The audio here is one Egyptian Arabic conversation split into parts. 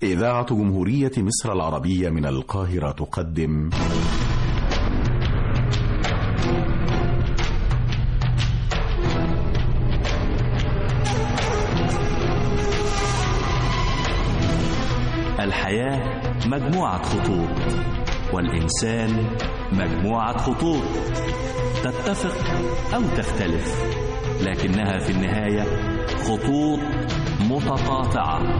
إذاعة جمهورية مصر العربية من القاهرة تقدم الحياة مجموعة خطوط والإنسان مجموعة خطوط تتفق أو تختلف لكنها في النهاية خطوط متقاطعة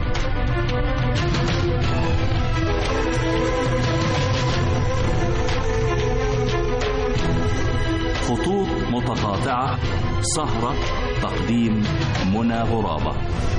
خطوط متقاطعة سهرة تقديم منى غرابة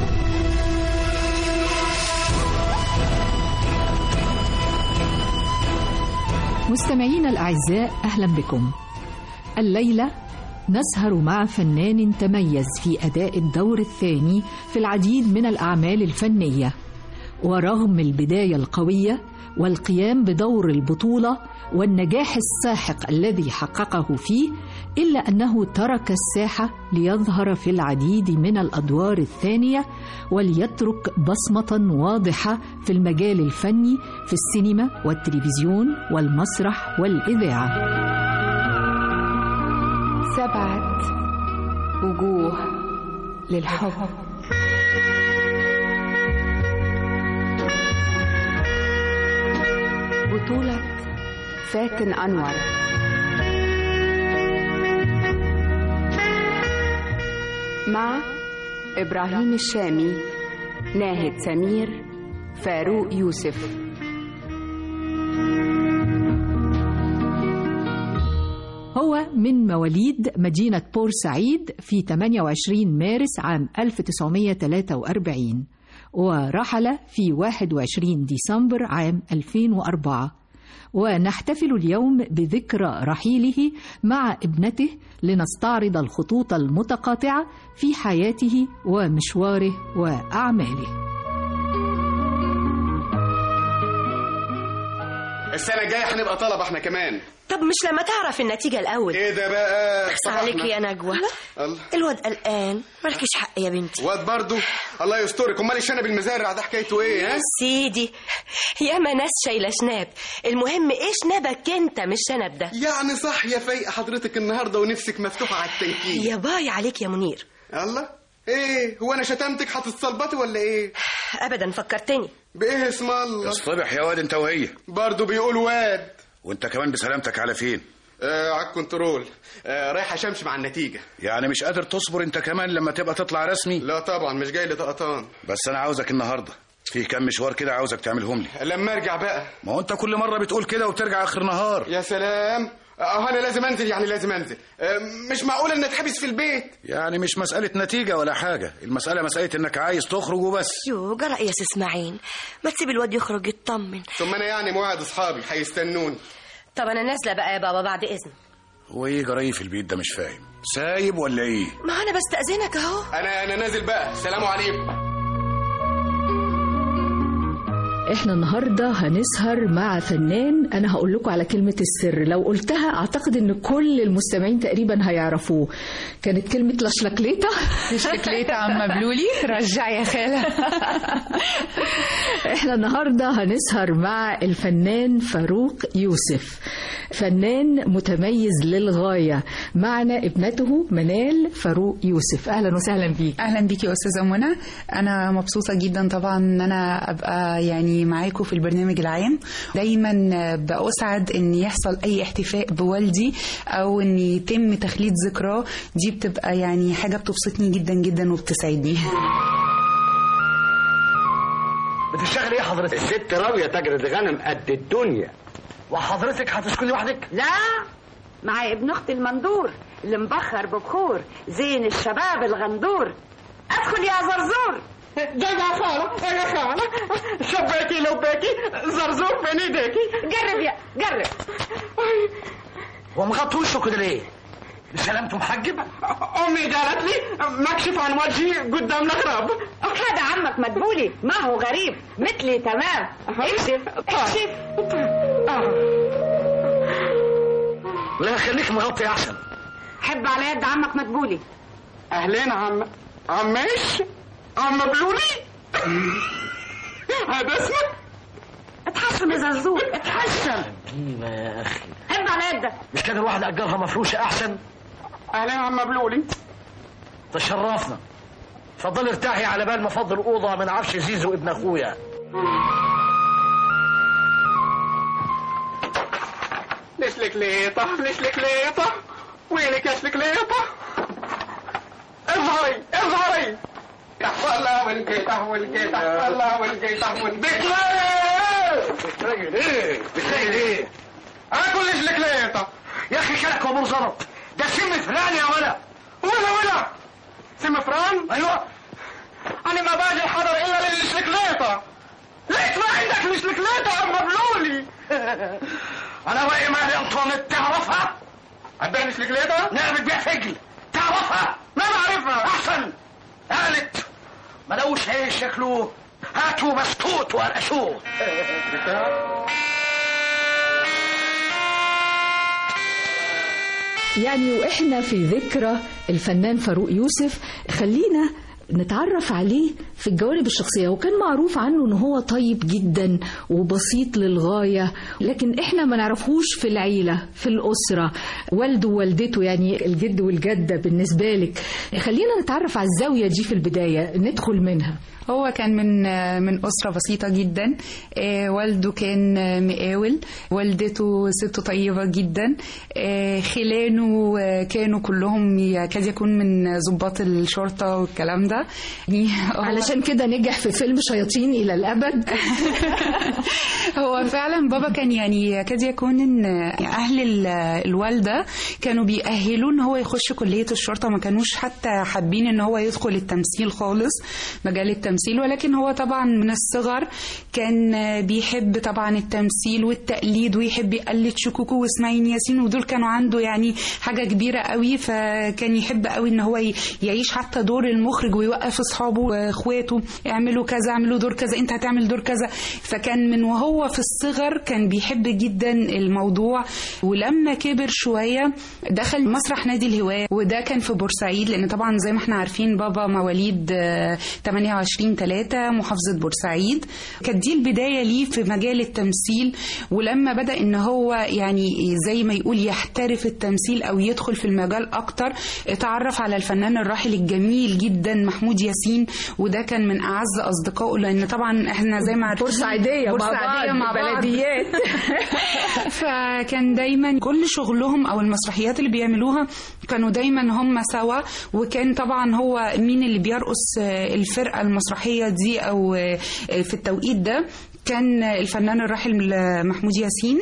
مستمعينا الأعزاء أهلا بكم الليلة نسهر مع فنان تميز في أداء الدور الثاني في العديد من الأعمال الفنية ورغم البداية القوية والقيام بدور البطولة والنجاح الساحق الذي حققه فيه إلا أنه ترك الساحة ليظهر في العديد من الأدوار الثانية وليترك بصمة واضحة في المجال الفني في السينما والتلفزيون والمسرح والإذاعة سبعة وجوه للحب بطولة فاتن أنور مع إبراهيم الشامي ناهد سمير فاروق يوسف هو من مواليد مدينة بورسعيد في 28 مارس عام 1943 ورحل في 21 ديسمبر عام 2004 ونحتفل اليوم بذكرى رحيله مع ابنته لنستعرض الخطوط المتقاطعة في حياته ومشواره وأعماله السنة الجاية هنبقى طلبة احنا كمان طب مش لما تعرف النتيجة الأول ايه ده بقى اخس عليك يا نجوى الله الواد قلقان مالكش حق يا بنتي واد برضو الله يسترك امال الشنب المزارع ده حكايته ايه ها سيدي ياما ناس شايلة شناب المهم ايه شنبك انت مش شنب ده يعني صح يا فايقة حضرتك النهاردة ونفسك مفتوحة على التنكيل يا باي عليك يا منير الله ايه هو انا شتمتك هتتصلبطي ولا ايه ابدا فكرتني بايه اسم الله اصطبح يا واد انت وهي برضو بيقول واد وانت كمان بسلامتك على فين آه على الكنترول آه رايح اشمش مع النتيجة يعني مش قادر تصبر انت كمان لما تبقى تطلع رسمي لا طبعا مش جاي لطقطان بس انا عاوزك النهارده في كام مشوار كده عاوزك تعملهم لي لما ارجع بقى ما هو انت كل مره بتقول كده وبترجع اخر نهار يا سلام اه انا لازم انزل يعني لازم انزل آه مش معقول ان اتحبس في البيت يعني مش مساله نتيجه ولا حاجه المساله مساله انك عايز تخرج وبس يو جرى يا سي اسماعيل ما تسيب الواد يخرج يطمن ثم انا يعني موعد اصحابي هيستنوني طب انا نازله بقى يا بابا بعد اذن هو ايه جراي في البيت ده مش فاهم سايب ولا ايه ما انا بستاذنك اهو انا انا نازل بقى سلام عليكم احنا النهارده هنسهر مع فنان انا هقول لكم على كلمه السر لو قلتها اعتقد ان كل المستمعين تقريبا هيعرفوه كانت كلمه لاشلاكليتا شكليت عم بلولي رجع يا خالة احنا النهارده هنسهر مع الفنان فاروق يوسف فنان متميز للغايه معنا ابنته منال فاروق يوسف اهلا وسهلا بيك اهلا بيكي يا استاذه منى انا مبسوطه جدا طبعا ان انا ابقى يعني معاكم في البرنامج العام دايما بأسعد ان يحصل اي احتفاء بوالدي او ان يتم تخليد ذكراه دي بتبقى يعني حاجه بتبسطني جدا جدا وبتسعدني بتشتغل ايه حضرتك؟ الست راوية تجرد غنم قد الدنيا وحضرتك هتسكني وحدك؟ لا مع ابن اختي المندور اللي مبخر ببخور زين الشباب الغندور ادخل يا زرزور ده يا خالة يا خالة شباكي لباكي زرزور بين ايديكي جرب يا جرب هو مغطي وشه كده ليه؟ سلامته محجب؟ امي قالت لي مكشف عن وجهي قدام الاغراب هذا عمك مدبولي ما هو غريب مثلي تمام اكشف اكشف لا خليك مغطي احسن حب على يد عمك مدبولي اهلين عم عماش عم بلولي هذا اسمك اتحشم يا زرزور اتحشم قيمة يا أخي ابن على يدك مش كان الواحد أجرها مفروشة أحسن اهلا يا عم مبلولي تشرفنا اتفضلي ارتاحي على بال ما افضل أوضة من عرش زيزو ابن أخويا ليش لكليطة ليش لكليطة وينك يا شلكليطة اظهري اظهري يحصل والقيطة والقيطة يحصل والقيطة والقيطة بتلاقي ليه؟ بتلاقي ليه؟ اكل ليش لكليطة يا أخي كلك وأبو زلط ده سم فلان يا ولا ولا ولا سم فران أيوه انا ما باجي الحضر الا للشلكليطة ليش ما عندك الشلكليطة يا عم مبلولي أنا وإيه مالي أنطونيت تعرفها؟ عندك الشلكليطة نعم بتبيع فجل تعرفها؟ ما بعرفها أحسن قالت ملوش عيش شكله هاتوا مسكوت وقرشوه يعني واحنا في ذكرى الفنان فاروق يوسف خلينا نتعرف عليه في الجوانب الشخصية وكان معروف عنه ان هو طيب جدا وبسيط للغاية لكن احنا ما نعرفهوش في العيلة في الأسرة والده ووالدته يعني الجد والجدة بالنسبة لك خلينا نتعرف على الزاوية دي في البداية ندخل منها هو كان من من أسرة بسيطة جدا آه، والده كان آه، مقاول والدته ست طيبة جدا آه، خلانه آه، كانوا كلهم يكاد يكون من ضباط الشرطة والكلام ده يعني هو- علشان كده نجح في فيلم شياطين إلى الأبد هو فعلا بابا كان يعني يكاد يكون ان اهل ال- الوالده كانوا بيأهلوه ان هو يخش كليه الشرطه ما كانوش حتى حابين ان هو يدخل التمثيل خالص مجال التمثيل ولكن هو طبعا من الصغر كان بيحب طبعا التمثيل والتقليد ويحب يقلد شكوكو واسماعيل ياسين ودول كانوا عنده يعني حاجه كبيره قوي فكان يحب قوي ان هو ي- يعيش حتى دور المخرج ويوقف اصحابه واخواته اعملوا كذا اعملوا دور كذا انت هتعمل دور كذا فكان من وهو في الصغر كان بيحب جدا الموضوع ولما كبر شويه دخل مسرح نادي الهواه وده كان في بورسعيد لان طبعا زي ما احنا عارفين بابا مواليد آه، 28 3 محافظه بورسعيد كانت دي البدايه ليه في مجال التمثيل ولما بدا ان هو يعني زي ما يقول يحترف التمثيل او يدخل في المجال اكتر اتعرف على الفنان الراحل الجميل جدا محمود ياسين وده كان من اعز اصدقائه لان طبعا احنا زي ما عارفين بورسعيدية مع بورسعيدية بعض، مع بعض بلديات. فكان دايما كل شغلهم او المسرحيات اللي بيعملوها كانوا دايما هم سوا وكان طبعا هو مين اللي بيرقص آه، الفرقه المسرحيه دي او آه، في التوقيت ده كان الفنان الراحل محمود ياسين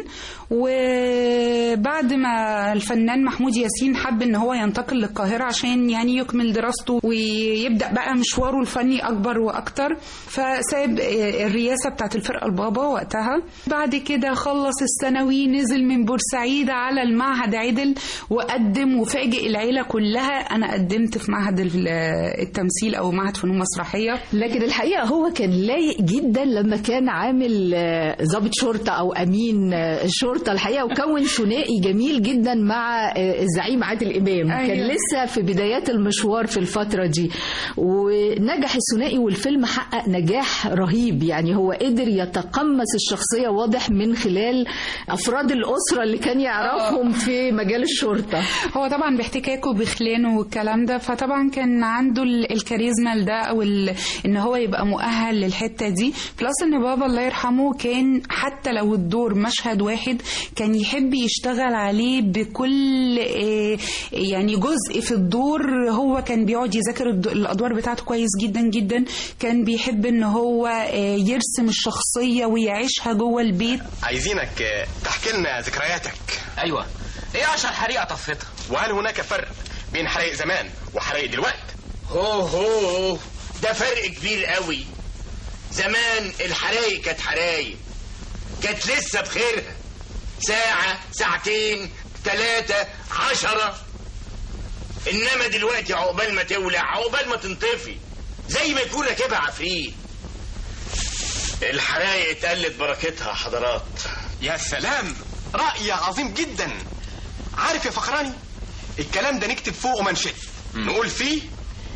وبعد ما الفنان محمود ياسين حب ان هو ينتقل للقاهره عشان يعني يكمل دراسته ويبدا بقى مشواره الفني اكبر واكتر فساب الرئاسه بتاعت الفرقه البابا وقتها بعد كده خلص الثانوي نزل من بورسعيد على المعهد عدل وقدم وفاجئ العيله كلها انا قدمت في معهد ال- التمثيل او معهد فنون مسرحيه لكن الحقيقة هو كان لايق جدا لما كان عامل آه، ضابط شرطة أو أمين آه، الشرطة الحقيقة وكون ثنائي جميل جدا مع آه، الزعيم عادل إمام أيوة. كان لسه في بدايات المشوار في الفترة دي ونجح الثنائي والفيلم حقق نجاح رهيب يعني هو قدر يتقمص الشخصية واضح من خلال أفراد الأسرة اللي كان يعرفهم في مجال الشرطة هو طبعا باحتكاكه بخلانه والكلام ده فطبعا كان عنده ال- الكاريزما لده او ال- ان هو يبقى مؤهل للحته دي بلس ان بابا الله يرحمه كان حتى لو الدور مشهد واحد كان يحب يشتغل عليه بكل آه، يعني جزء في الدور هو كان بيقعد يذاكر الد- الادوار بتاعته كويس جدا جدا كان بيحب ان هو آه، يرسم الشخصيه ويعيشها جوه البيت عايزينك آه، تحكي لنا ذكرياتك ايوه ايه اشهر حريقه طفتها وهل هناك فرق بين حرائق زمان وحرائق دلوقتي هو هو ده فرق كبير قوي زمان الحرايق كانت حرايق كانت لسه بخيرها ساعة ساعتين ثلاثة عشرة إنما دلوقتي عقبال ما تولع عقبال ما تنطفي زي ما يكون راكبها عفريت الحرايق اتقلت بركتها حضرات يا سلام رأي عظيم جدا عارف يا فخراني الكلام ده نكتب فوقه منشط نقول فيه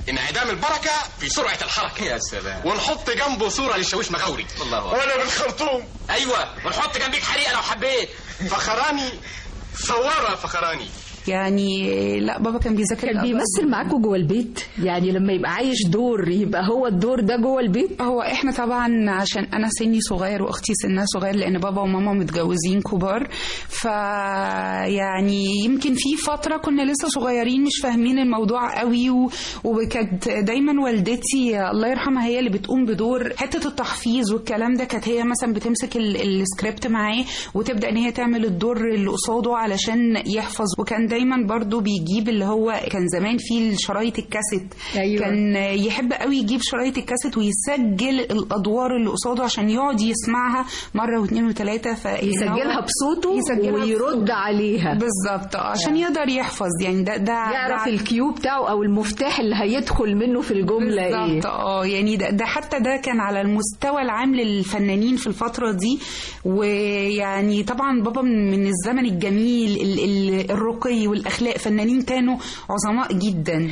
انعدام البركه في سرعه الحركه يا سلام ونحط جنبه صوره للشاويش مغاوري الله أكبر. وانا بالخرطوم ايوه ونحط جنبيك حريقه لو حبيت فخراني صوره فخراني يعني لا بابا كان بيذاكر كان الأدوار. بيمثل معاكم جوه البيت يعني لما يبقى عايش دور يبقى هو الدور ده جوه البيت هو احنا طبعا عشان انا سني صغير واختي سنها صغير لان بابا وماما متجوزين كبار ف يعني يمكن في فتره كنا لسه صغيرين مش فاهمين الموضوع قوي و... وكانت دايما والدتي الله يرحمها هي اللي بتقوم بدور حته التحفيظ والكلام ده كانت هي مثلا بتمسك ال... السكريبت معاه وتبدا ان هي تعمل الدور اللي قصاده علشان يحفظ وكان دايما برضو بيجيب اللي هو كان زمان في شرايط الكاسيت أيوة. كان يحب قوي يجيب شرايط الكاسيت ويسجل الادوار اللي قصاده عشان يقعد يسمعها مره واثنين وثلاثه ف يسجلها بصوته يسجلها ويرد بصوته. عليها بالظبط آه، عشان يقدر يحفظ يعني ده ده يعرف ده الكيو بتاعه او المفتاح اللي هيدخل منه في الجمله ايه بالظبط اه يعني ده, ده حتى ده كان على المستوى العام للفنانين في الفتره دي ويعني طبعا بابا من من الزمن الجميل ال- ال- الرقي والاخلاق فنانين كانوا عظماء جدا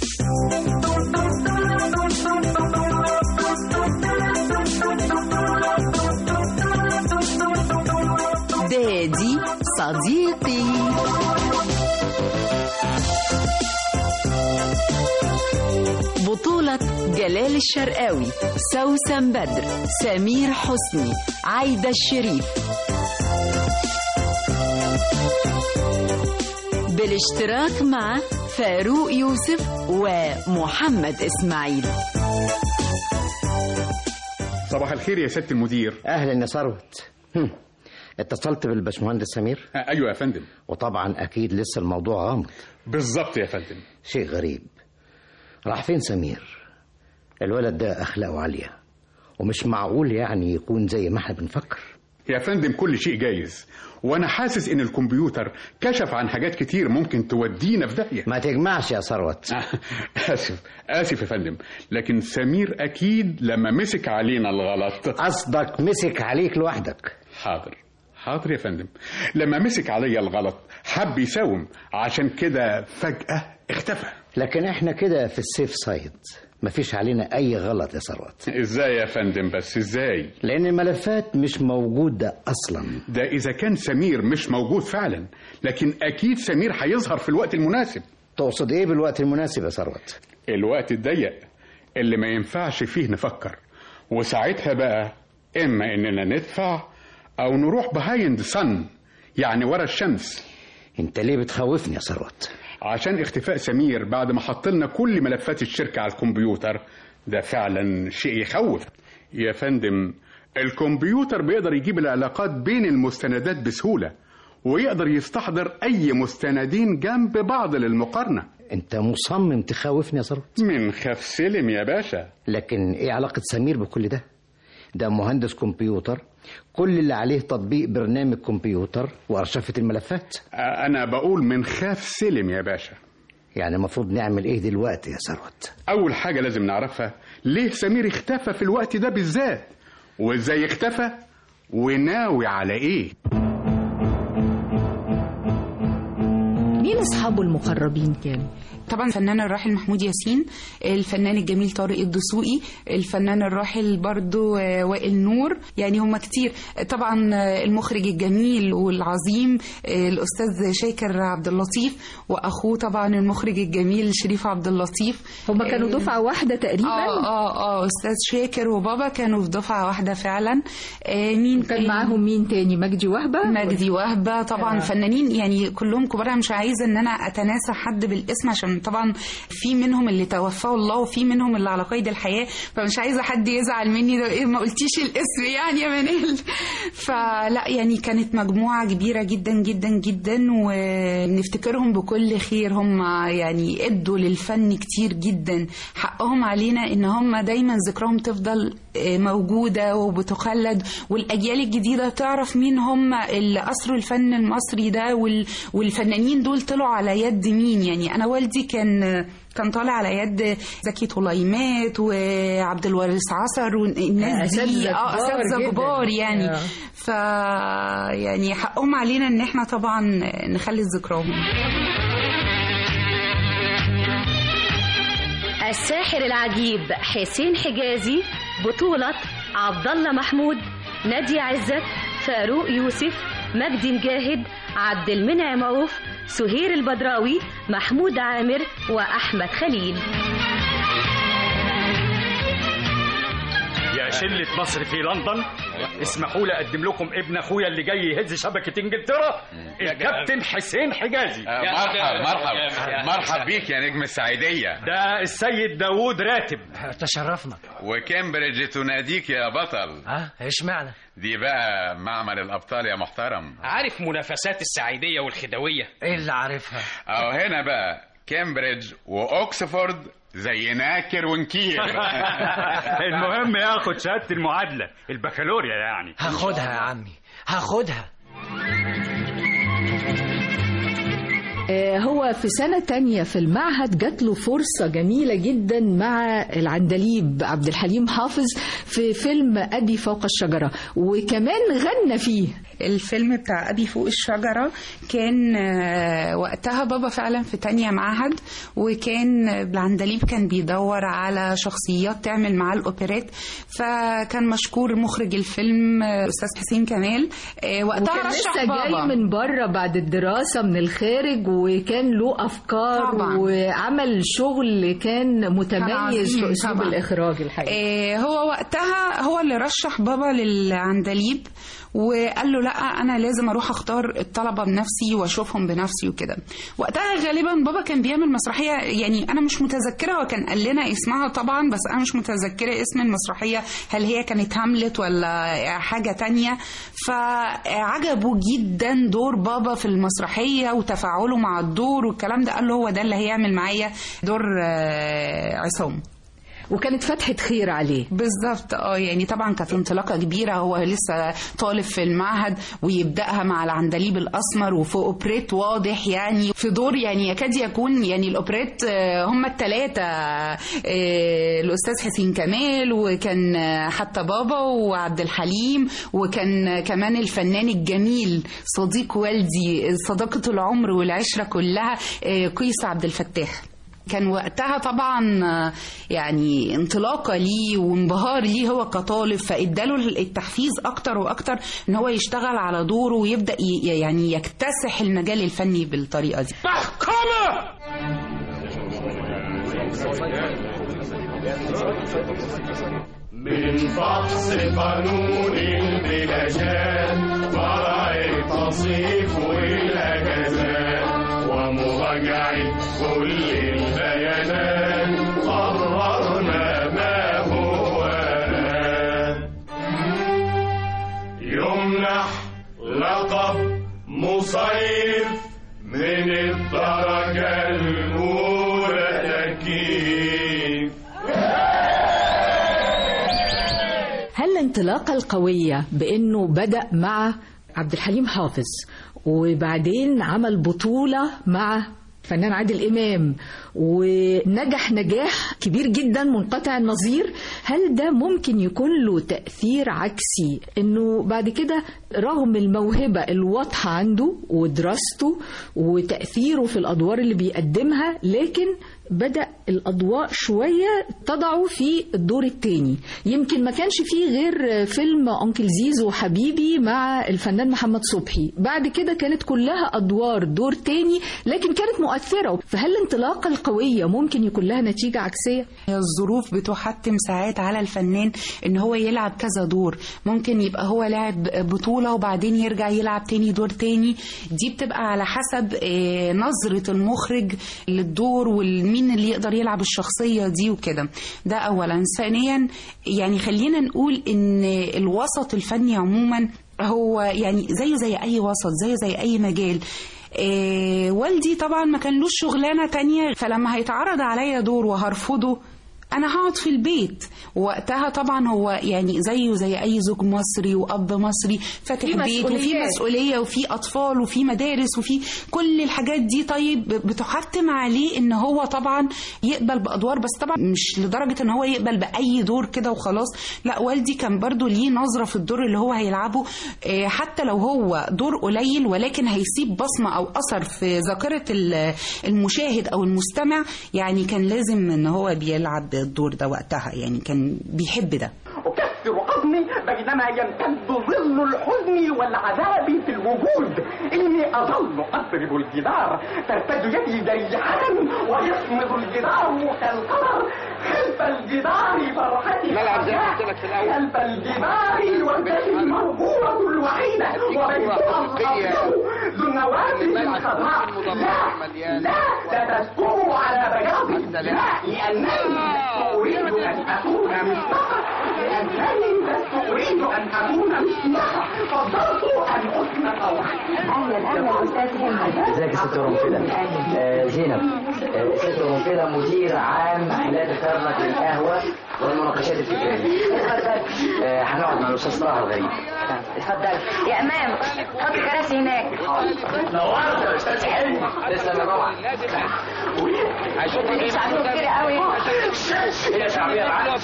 دادي صديقي بطولة جلال الشرقاوي سوسن بدر سمير حسني عايدة الشريف بالاشتراك مع فاروق يوسف ومحمد إسماعيل صباح الخير يا سياده المدير اهلا يا ثروت هم. اتصلت بالباشمهندس سمير آه، ايوه يا فندم وطبعا اكيد لسه الموضوع غامض بالظبط يا فندم شيء غريب راح فين سمير الولد ده اخلاقه عاليه ومش معقول يعني يكون زي ما احنا بنفكر يا فندم كل شيء جايز وانا حاسس ان الكمبيوتر كشف عن حاجات كتير ممكن تودينا في داهيه ما تجمعش يا ثروت اسف اسف يا فندم لكن سمير اكيد لما مسك علينا الغلط قصدك مسك عليك لوحدك حاضر حاضر يا فندم لما مسك عليا الغلط حب يساوم عشان كده فجأة اختفى لكن احنا كده في السيف سايد مفيش علينا اي غلط يا ثروت ازاي يا فندم بس ازاي لان الملفات مش موجوده اصلا ده اذا كان سمير مش موجود فعلا لكن اكيد سمير هيظهر في الوقت المناسب تقصد ايه بالوقت المناسب يا ثروت الوقت الضيق اللي ما ينفعش فيه نفكر وساعتها بقى اما اننا ندفع او نروح بهايند سن يعني ورا الشمس انت ليه بتخوفني يا ثروت عشان اختفاء سمير بعد ما حط لنا كل ملفات الشركة على الكمبيوتر ده فعلا شيء يخوف يا فندم الكمبيوتر بيقدر يجيب العلاقات بين المستندات بسهولة ويقدر يستحضر أي مستندين جنب بعض للمقارنة انت مصمم تخوفني يا ثروت من خاف سلم يا باشا لكن ايه علاقه سمير بكل ده ده مهندس كمبيوتر كل اللي عليه تطبيق برنامج كمبيوتر وارشفه الملفات أنا بقول من خاف سلم يا باشا يعني المفروض نعمل ايه دلوقتي يا ثروت أول حاجة لازم نعرفها ليه سمير اختفى في الوقت ده بالذات وإزاي اختفى وناوي على إيه مين أصحابه المقربين كانوا؟ طبعا الفنان الراحل محمود ياسين الفنان الجميل طارق الدسوقي الفنان الراحل برضو آه، وائل نور يعني هم كتير طبعا آه، المخرج الجميل والعظيم آه، الاستاذ شاكر عبد اللطيف واخوه طبعا المخرج الجميل شريف عبد اللطيف هم كانوا آه، دفعة واحدة تقريبا؟ اه اه اه استاذ شاكر وبابا كانوا في دفعه واحده فعلا آه مين كان معاهم مين تاني مجدي وهبة؟ مجدي وهبه طبعا آه. فنانين يعني كلهم كبار أنا مش عايزه ان انا اتناسى حد بالاسم عشان طبعا في منهم اللي توفاه الله وفي منهم اللي على قيد الحياه فمش عايزه حد يزعل مني ده ايه ما قلتيش الاسم يعني يا منال فلا يعني كانت مجموعه كبيره جدا جدا جدا ونفتكرهم بكل خير هم يعني ادوا للفن كتير جدا حقهم علينا ان هم دايما ذكرهم تفضل آه، موجوده وبتخلد والاجيال الجديده تعرف مين هم اللي اسروا الفن المصري ده وال- والفنانين دول طلعوا على يد مين يعني انا والدي كان كان طالع على يد زكي طليمات وعبد الوارث عصر والناس دي أساتذة اه كبار اساتذه جداً. كبار يعني آه. ف يعني حقهم علينا ان احنا طبعا نخلي ذكرهم الساحر العجيب حسين حجازي بطولة عبد الله محمود نادية عزت فاروق يوسف مجدي مجاهد عبد المنعم عوف سهير البدراوي محمود عامر وأحمد خليل يا شلة مصر في لندن اسمحوا لي اقدم لكم ابن اخويا اللي جاي يهز شبكة انجلترا الكابتن حسين حجازي مرحب مرحب مرحب بيك يا نجم السعيدية ده السيد داوود راتب تشرفنا وكامبريدج تناديك يا بطل اه ايش معنى دي بقى معمل الابطال يا محترم عارف منافسات السعيدية والخدوية ايه اللي عارفها اهو هنا بقى كامبريدج واوكسفورد زي ناكر ونكير المهم ياخد شهادة المعادلة البكالوريا يعني هاخدها يا عمي هاخدها آه، هو في سنة تانية في المعهد جات له فرصة جميلة جدا مع العندليب عبد الحليم حافظ في فيلم أبي فوق الشجرة وكمان غنى فيه الفيلم بتاع أبي فوق الشجرة كان آه، وقتها بابا فعلا في تانية معهد وكان العندليب كان بيدور على شخصيات تعمل معاه الأوبريت فكان مشكور مخرج الفيلم آه، أستاذ حسين كمال آه، وقتها وكان رشح لسه بابا جاي من بره بعد الدراسة من الخارج وكان له أفكار طبعاً. وعمل شغل كان متميز عظيم في أسلوب طبعاً. الإخراج الحقيقة آه، هو وقتها هو اللي رشح بابا للعندليب وقال له لا انا لازم اروح اختار الطلبه بنفسي واشوفهم بنفسي وكده وقتها غالبا بابا كان بيعمل مسرحيه يعني انا مش متذكره هو كان قال لنا اسمها طبعا بس انا مش متذكره اسم المسرحيه هل هي كانت هاملت ولا حاجه تانية فعجبه جدا دور بابا في المسرحيه وتفاعله مع الدور والكلام ده قال له هو ده اللي هيعمل معايا دور آه، عصام وكانت فتحة خير عليه بالظبط اه يعني طبعا كانت انطلاقه كبيره هو لسه طالب في المعهد ويبداها مع العندليب الاسمر وفي اوبريت واضح يعني في دور يعني يكاد يكون يعني الاوبريت آه، هم الثلاثه الاستاذ حسين كمال وكان آه، حتى بابا وعبد الحليم وكان كمان الفنان الجميل صديق والدي صداقه العمر والعشره كلها آه، قيس عبد الفتاح كان وقتها طبعا آه، يعني انطلاقه ليه وانبهار ليه هو كطالب فاداله التحفيز اكتر واكتر ان هو يشتغل على دوره ويبدا ي- يعني يكتسح المجال الفني بالطريقه دي محكمة من فحص قانون البلاشات فرع التصيف والأجازات ومراجعة كل البيانات قررنا ما هو آن يمنح لقب مصيف من الدرجة الأولى تكييف هل الانطلاقة القوية بأنه بدأ مع عبد الحليم حافظ وبعدين عمل بطولة مع فنان عادل إمام ونجح نجاح كبير جدا منقطع النظير هل ده ممكن يكون له تأثير عكسي انه بعد كده رغم الموهبة الواضحة عنده ودراسته وتأثيره في الأدوار اللي بيقدمها لكن بدأ الأضواء شوية تضعه في الدور التاني يمكن ما كانش فيه غير فيلم أنكل زيزو وحبيبي مع الفنان محمد صبحي بعد كده كانت كلها أدوار دور تاني لكن كانت مؤثرة فهل الانطلاقة القوية ممكن يكون لها نتيجة عكسية؟ هي الظروف بتحتم ساعات على الفنان ان هو يلعب كذا دور ممكن يبقى هو لاعب بطولة وبعدين يرجع يلعب تاني دور تاني دي بتبقى على حسب آه، نظرة المخرج للدور والمين اللي يقدر يلعب الشخصية دي وكده ده اولا ثانيا يعني خلينا نقول ان الوسط الفني عموما هو يعني زيه زي اي وسط زيه زي اي مجال إيه والدي طبعا ما كان لوش شغلانه تانية فلما هيتعرض عليا دور وهرفضه انا هقعد في البيت وقتها طبعا هو يعني زيه زي اي زوج مصري واب مصري فاتح في بيت وفي مسؤوليات. مسؤوليه وفي اطفال وفي مدارس وفي كل الحاجات دي طيب بتحتم عليه ان هو طبعا يقبل بادوار بس طبعا مش لدرجه ان هو يقبل باي دور كده وخلاص لا والدي كان برضو ليه نظره في الدور اللي هو هيلعبه آه، حتى لو هو دور قليل ولكن هيسيب بصمه او اثر في ذاكره ال- المشاهد او المستمع يعني كان لازم ان هو بيلعب الدور ده وقتها يعني كان بيحب ده أكسر عظمي بينما يمتد ظل الحزن والعذاب في الوجود إني أظل أضرب الجدار ترتد يدي جريحة ويصمد الجدار كالقمر خلف الجدار فرحتي ملعب زي ما حياة. قلت لك في الأول. خلف الجدار وجهي المرغوبة الوحيدة وبيتها الأبيض ذو النوافذ الخضراء لا لا لا تسكروا على بياض الدماء لأنني أريد أن أكون مثلها لأنني لست أريد أن أكون مثلها فضلت أن أصنع وحدي أهلا أهلا أستاذ ازيك يا ست رمفلة آه زينب آه ست رمفلة مدير عام محلات الكرنك للقهوة والمناقشات الفكرية آه هنقعد مع الأستاذ طه الغريب اتفضل يا امام حط كراسي هناك نورت يا أستاذ حلمي لسه انا روعة مش عندهم كتير قوي هي شعبية معلش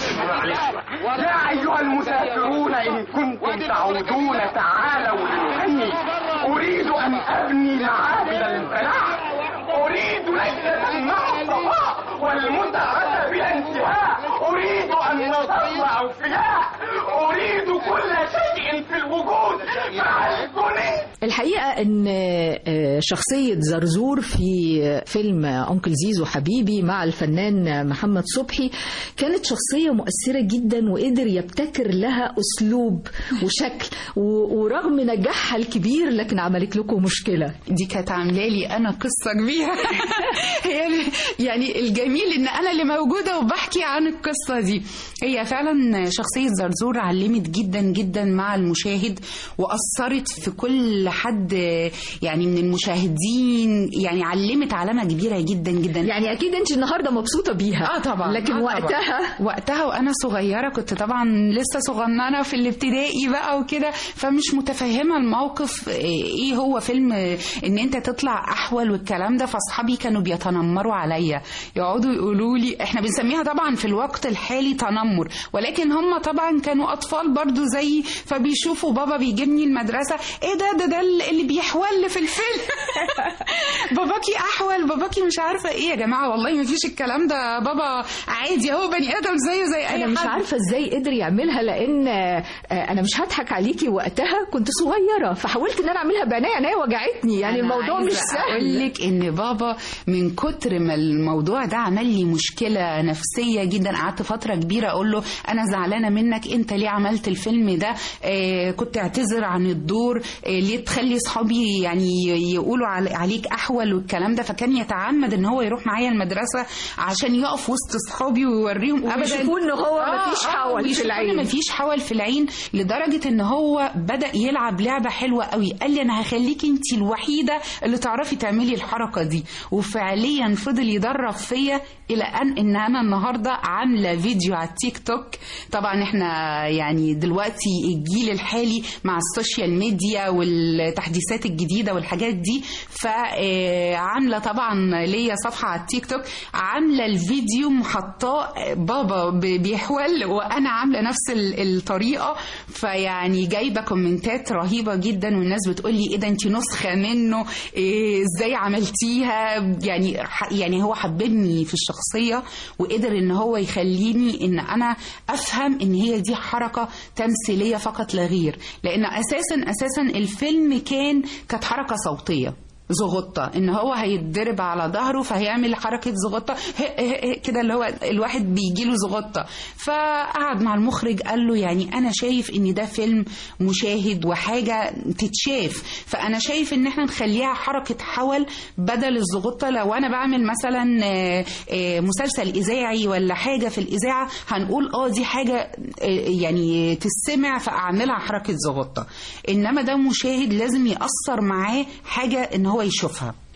يا أيها المسافرون إن كنتم تعودون تعالوا لنغني أريد أن أبني معابد الفلاح أريد ليلة مع الصفاء والمتعة بلا انتهاء أريد أن نصنع أوفياء أريد كل شيء في الوجود مع الجنين الحقيقة ان آه، شخصية زرزور في فيلم أنكل زيزو حبيبي مع الفنان محمد صبحي كانت شخصية مؤثرة جدا وقدر يبتكر لها أسلوب وشكل و- ورغم نجاحها الكبير لكن عملت لكم مشكلة دي كانت عامله لي انا قصه كبيره هي ال- يعني الجميل ان انا اللي موجوده وبحكي عن القصه دي هي فعلا شخصيه زرزور علمت جدا جدا مع المشاهد واثرت في كل حد يعني من المشاهدين يعني علمت علامه كبيره جدا جدا يعني اكيد انت النهارده مبسوطه بيها اه طبعا لكن آه طبعاً. وقتها وقتها وانا صغيره كنت طبعا لسه صغننه في الابتدائي بقى وكده فمش متفهمه الموقف ايه هو فيلم ان انت تطلع احول والكلام ده فاصحابي كانوا بيتنمروا عليا يقعدوا يقولوا لي احنا بنسميها طبعا في الوقت الحالي تنمر ولكن هم طبعا كانوا اطفال برضو زيي فبيشوفوا بابا بيجيبني المدرسه ايه ده ده ده اللي بيحول في الفيلم باباكي احول باباكي مش عارفه ايه يا جماعه والله ما فيش الكلام ده بابا عادي اهو بني ادم زيه زي اي انا مش حد. عارفه ازاي قدر يعملها لان آه، انا مش هضحك عليكي وقتها كنت صغيره فحاولت ان انا اعملها بعينيا عينيا وجعتني يعني أنا الموضوع مش عايزة سهل اقول لك ان بابا من كتر ما الموضوع ده عمل لي مشكله نفسيه جدا قعدت فتره كبيره اقول له انا زعلانه منك انت ليه عملت الفيلم ده آه كنت اعتذر عن الدور آه ليه تخلي اصحابي يعني يقولوا عل- عليك احول والكلام ده فكان يتعمد ان هو يروح معايا المدرسه عشان يقف وسط اصحابي ويوريهم ابدا ويشوفوا إن هو مفيش حول في ويشوفوا إن العين. مفيش حول في العين لدرجه ان هو بدا يلعب لعبه حلوه قوي قال لي انا هخليكي انت الوحيده اللي تعرفي تعملي الحركه دي وفعليا فضل يدرب فيا الى ان ان انا النهارده عامله فيديو على التيك توك طبعا احنا يعني دلوقتي الجيل الحالي مع السوشيال ميديا والتحديثات الجديده والحاجات دي فعامله طبعا ليا صفحه على التيك توك عامله الفيديو محطاه بابا ب- بيحول وانا عامله نفس ال- الطريقه فيعني جايبه كومنتات رهيبه جدا والناس بتقول لي ايه ده انت نسخه منه إيه ازاي عملتيها يعني ح- يعني هو حببني في الشخصيه وقدر ان هو يخليني ان انا افهم ان هي دي حركه تمثيليه فقط لا غير لان اساسا اساسا الفيلم كان كانت حركه صوتيه زغطة ان هو هيتضرب على ظهره فهيعمل حركة زغطة ه- ه- ه- كده اللي هو الواحد بيجيله زغطة فقعد مع المخرج قال له يعني انا شايف ان ده فيلم مشاهد وحاجة تتشاف فانا شايف ان احنا نخليها حركة حول بدل الزغطة لو انا بعمل مثلا آه، آه، مسلسل اذاعي ولا حاجة في الاذاعة هنقول اه دي حاجة آه، يعني تسمع فاعملها حركة زغطة انما ده مشاهد لازم يأثر معاه حاجة ان هو يشوفها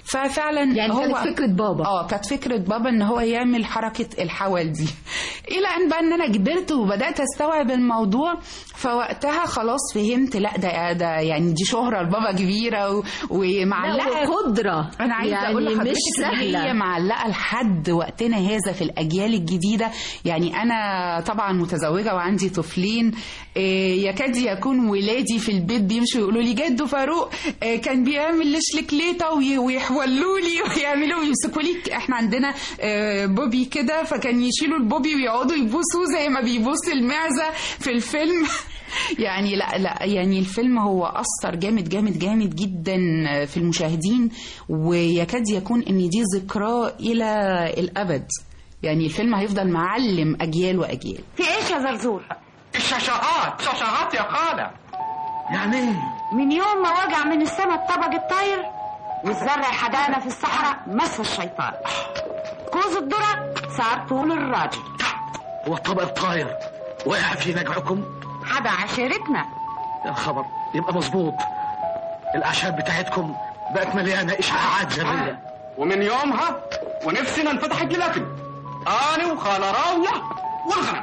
ففعلا يعني هو كانت فكرة بابا. اه كانت فكره بابا ان هو يعمل حركه الحول دي الى ان بقى ان انا كبرت وبدات استوعب الموضوع فوقتها خلاص فهمت لا ده ده يعني دي شهره لبابا كبيره و- ومعلقه لا، وقدرة. انا عايزه يعني اقول لحضرتك مش إن سهلة. هي معلقه لحد وقتنا هذا في الاجيال الجديده يعني انا طبعا متزوجه وعندي طفلين إيه، يكاد يكون ولادي في البيت بيمشوا يقولوا لي جدو فاروق إيه، كان بيعمل لشلكليته وي- ويحولوا لي ويعملوا يمسكوا لي احنا عندنا آه، بوبي كده فكان يشيلوا البوبي ويقعدوا يبوسوه زي ما بيبوس المعزه في الفيلم يعني لا لا يعني الفيلم هو اثر جامد جامد جامد جدا في المشاهدين ويكاد يكون ان دي ذكراه الى الابد يعني الفيلم هيفضل معلم اجيال واجيال في ايش يا زرزور الشاشعات شاشعات يا خالة يعني ايه من يوم ما وجع من السما الطبق الطاير والزرع حدانا في الصحراء مس الشيطان كوز الذرة صار طول الراجل والطبق الطاير وقع في نجعكم حدا عشيرتنا يا خبر يبقى مظبوط الاعشاب بتاعتكم بقت مليانه اشعاعات ذريه ومن يومها ونفسنا انفتحت للاكل انا وخاله راويه والغنم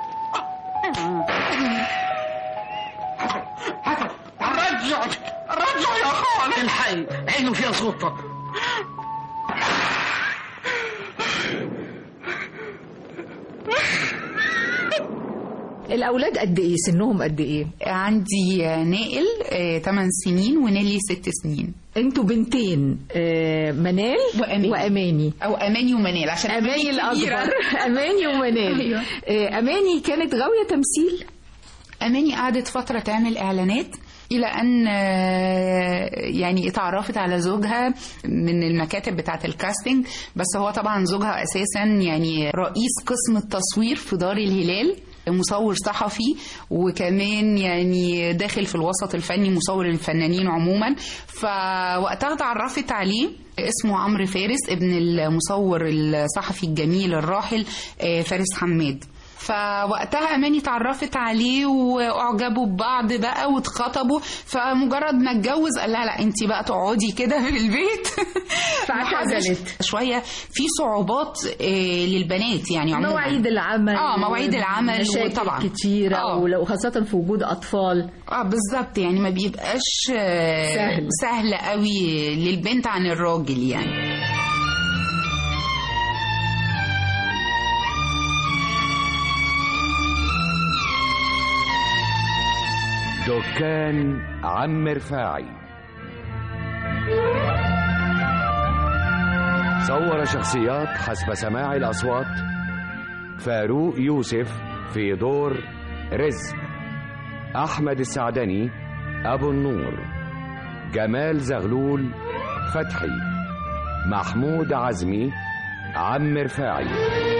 حسن رجع رجع يا خالد الحي عينه فيها سلطه الأولاد قد إيه سنهم قد إيه عندي نائل 8 سنين ونيلي 6 سنين انتوا بنتين آه، منال وأماني. وأماني او اماني ومنال عشان أماني كبيرة. الأكبر أماني ومنال أيوة. آه، أماني كانت غاوية تمثيل أماني قعدت فترة تعمل إعلانات إلى أن آه، يعني اتعرفت على زوجها من المكاتب بتاعة الكاستنج بس هو طبعا زوجها أساسا يعني رئيس قسم التصوير في دار الهلال مصور صحفي وكمان يعني داخل في الوسط الفني مصور الفنانين عموما فوقتها اتعرفت عليه اسمه عمرو فارس ابن المصور الصحفي الجميل الراحل آه، فارس حماد فوقتها اماني اتعرفت عليه واعجبوا ببعض بقى واتخطبوا فمجرد ما اتجوز قال لها لا انت بقى تقعدي كده في البيت فاعتزلت. شويه في صعوبات آه، للبنات يعني عموما مواعيد العمل اه مواعيد العمل مشاكل وطبعا كتيرة آه. ولو خاصة في وجود أطفال اه بالظبط يعني ما بيبقاش آه، سهل. سهل قوي للبنت عن الراجل يعني دكان عم رفاعي صور شخصيات حسب سماع الأصوات فاروق يوسف في دور رزق أحمد السعدني أبو النور جمال زغلول فتحي محمود عزمي عم رفاعي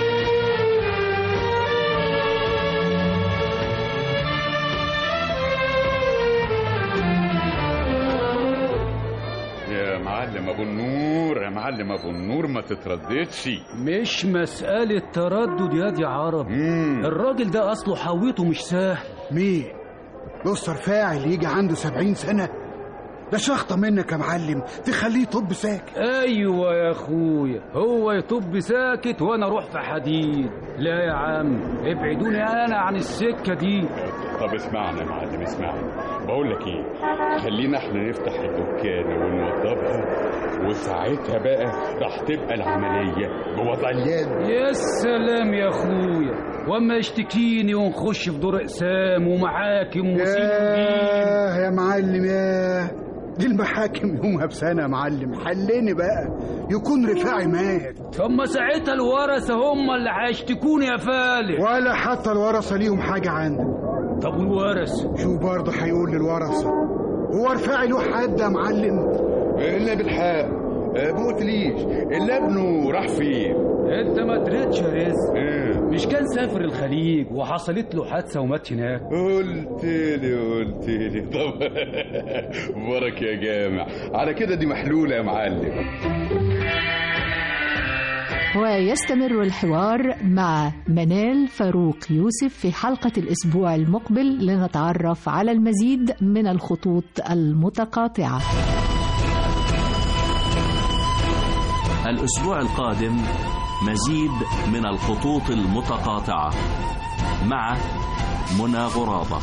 يا معلم ابو النور يا معلم ابو النور ما تترددش مش مسألة تردد يا دي عرب الراجل ده أصله حويته مش سهل مين؟ مستر فاعل يجي عنده سبعين سنة ده شخطة منك يا معلم تخليه طب ساكت أيوة يا أخويا هو يطب ساكت وأنا أروح في حديد لا يا عم ابعدوني أنا عن السكة دي طب اسمعنا يا معلم اسمعنا بقول لك ايه خلينا احنا نفتح الدكانه ونوضبها وساعتها بقى راح تبقى العمليه بوضع اليد يا سلام يا أخويا وأما يشتكيني ونخش في دور أقسام ومحاكم وسين ياه يا معلم ياه دي المحاكم يومها بسنة يا معلم حلني بقى يكون رفاعي مات طب ما ساعتها الورثة هم اللي هيشتكوني يا فالح ولا حتى الورثة ليهم حاجة عندك طب والورث شو برضه هيقول للورثة هو رفاعي له حد يا معلم الا بالحق آه، ما قلتليش الا ابنه راح فين انت ما دريتش يا رزق مش كان سافر الخليج وحصلت له حادثه ومات هناك قلت لي قلت لي طب برك يا جامع على كده دي محلوله يا معلم ويستمر الحوار مع منال فاروق يوسف في حلقة الأسبوع المقبل لنتعرف على المزيد من الخطوط المتقاطعة الأسبوع القادم مزيد من الخطوط المتقاطعة مع منى غرابة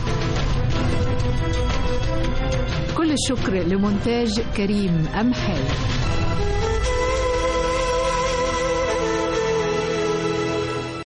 كل الشكر لمونتاج كريم أمحاي